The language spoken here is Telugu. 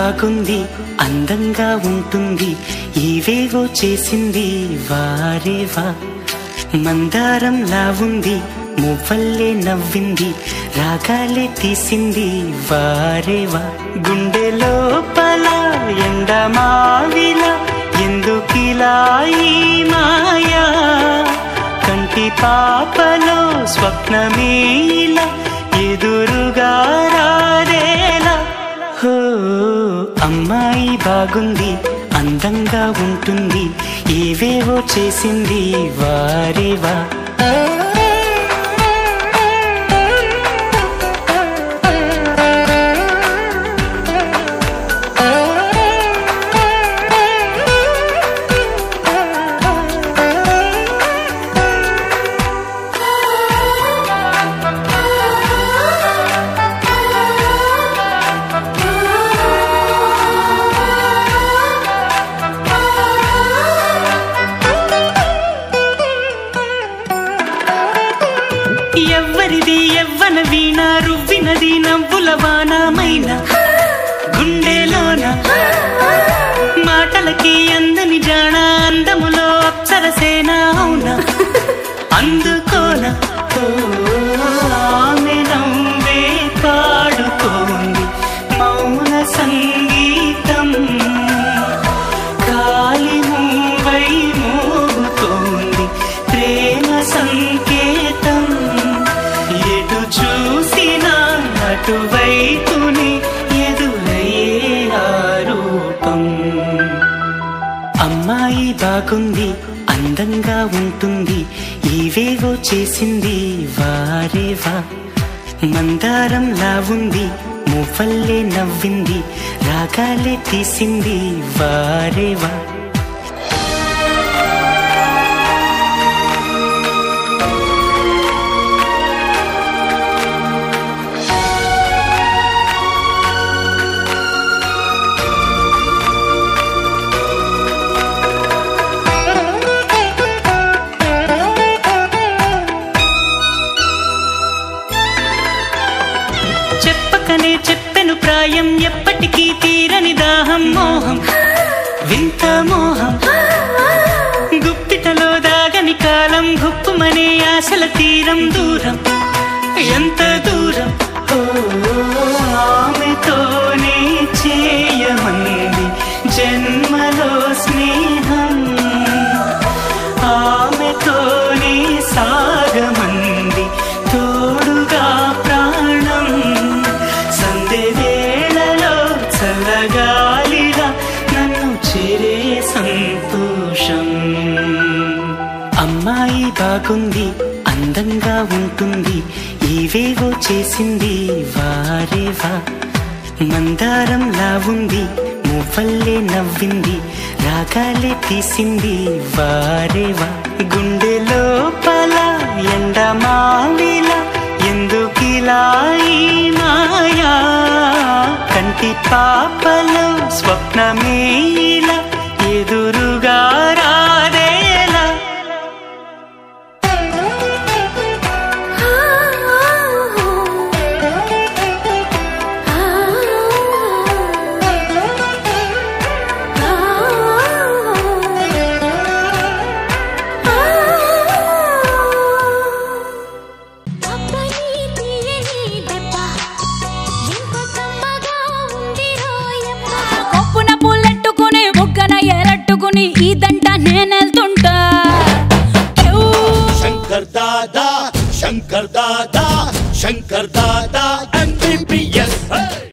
బాగుంది అందంగా ఉంటుంది ఇవేవో చేసింది వారేవా మందారంలా ఉంది మువ్వల్లే నవ్వింది రాగాలే తీసింది వారేవా గుండె లోపల ఎండమావిలా ఎందుకిలా ఈ మాయా కంటి పాపలో స్వప్నమేలా ఎదురుగా రారేలా హో అమ్మాయి బాగుంది అందంగా ఉంటుంది ఏవేవో చేసింది వారేవా ఎవ్వరిది ఎవ్వన వీణ రువ్వినది నవ్వుల వానమైన గుండెలోన మాటలకి అందని జాణ అందములో అప్సరసేన అవునా అందుకోన ఓ, ఆమె నవ్వే పాడుతోంది మౌన సంగీతం గాలి మూవై మోగుతోంది ప్రేమ సంకేతం ఎటు చూసినా అటువైపుని ఎదురయ్యే ఆ రూపం అమ్మాయి బాగుంది అందంగా ఉంటుంది ఇవేవో చేసింది వారేవా మందారంలా ఉంది మువ్వల్లే నవ్వింది రాగాలే తీసింది వారేవా చెప్పకనే చెప్పెను ప్రాయం ఎప్పటికీ తీరని దాహం మోహం వింత మోహం గుప్పిటలో దాగని కాలం గుప్పుమనే ఆశల తీరం దూరం ఎంత దూరం ఓ, ఆమెతోనే చేయమంది జన్మలో స్నేహం ఆమెతోనే సాగమంది తోడుగా ప్రాణం సందె వేళలో చల్లగాలిగా నన్ను చేరే సంతోషం అమ్మాయి బాగుంది అందంగా ఉంటుంది ఇవేవో చేసింది వారేవా మందారంలా ఉంది మువ్వల్లే నవ్వింది రాగాలే తీసింది వారేవా గుండె లోపల ఎండమావిలా ఎందుకిలా ఈ మాయా కంటి పాపలో స్వప్నమేలా ఎదురుగా రాదేలా కొప్పున పుల్లెట్టుకుని బుగ్గన ఎరట్టుకుని ఇదంట నేనెళ్తుంటా శంకర్ దాదా శంకర్ దాదా శంకర్ దాదా